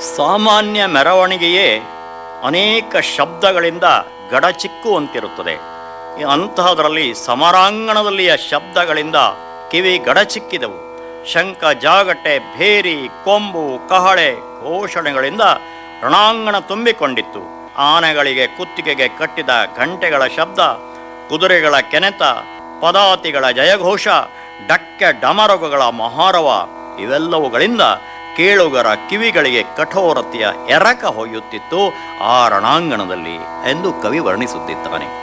ಸಾಮಾನ್ಯ ಮೆರವಣಿಗೆಯೇ ಅನೇಕ ಶಬ್ದಗಳಿಂದ ಗಡಚಿಕ್ಕುವಂತಿರುತ್ತದೆ ಈ ಅಂತಹದರಲ್ಲಿ ಸಮರಾಂಗಣದಲ್ಲಿಯ ಶಬ್ದಗಳಿಂದ ಕಿವಿ ಗಡಚಿಕ್ಕಿದವು ಶಂಖ ಜಾಗಟೆ ಭೇರಿ ಕೊಂಬು ಕಹಳೆ ಘೋಷಣೆಗಳಿಂದ ರಣಾಂಗಣ ತುಂಬಿಕೊಂಡಿತ್ತು ಆನೆಗಳಿಗೆ ಕುತ್ತಿಗೆಗೆ ಕಟ್ಟಿದ ಗಂಟೆಗಳ ಶಬ್ದ ಕುದುರೆಗಳ ಕೆನೆತ ಪದಾತಿಗಳ ಜಯಘೋಷ ಡಕ್ಕೆ ಡಮರಗುಗಳ ಮಹಾರವ ಇವೆಲ್ಲವುಗಳಿಂದ ಕೇಳುಗರ ಕಿವಿಗಳಿಗೆ ಕಠೋರತೆಯ ಎರಕ ಹೊಯ್ಯುತ್ತಿತ್ತು ಆ ರಣಾಂಗಣದಲ್ಲಿ ಎಂದು ಕವಿ ವರ್ಣಿಸುತ್ತಿದ್ದಾನೆ